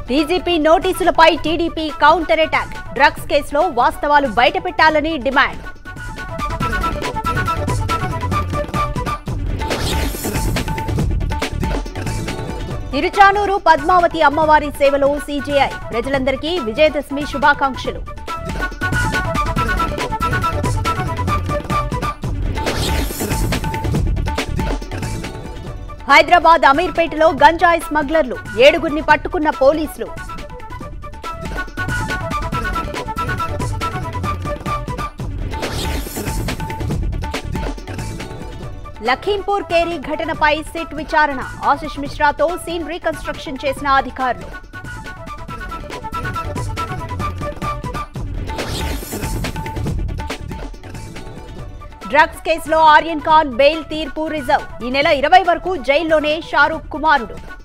DGP నోటీసులపై TDP counter attack drugs కేసులో వాస్తవాలు బయటపెట్టాలని డిమాండ్ తిరుచానూరు పద్మావతి అమ్మవారి సేవలో సీజీఐ ప్రజలందరికీ విజయదశమి శుభాకాంక్షలు హైదరాబాద్ అమీర్పేటలో గంజాయి స్మగ్లర్లు ఏడుగురిని పట్టుకున్న పోలీసులు లఖీంపూర్ కేరీ ఘటనపై సిట్ విచారణ ఆశిష్ మిశ్రాతో సీన్ రీకన్స్ట్రక్షన్ చేసిన అధికారులు డ్రగ్స్ కేసులో ఆర్యన్ ఖాన్ బెయిల్ తీర్పు రిజర్వ్ ఈ నెల ఇరవై వరకు జైల్లోనే షారూక్ కుమారుడు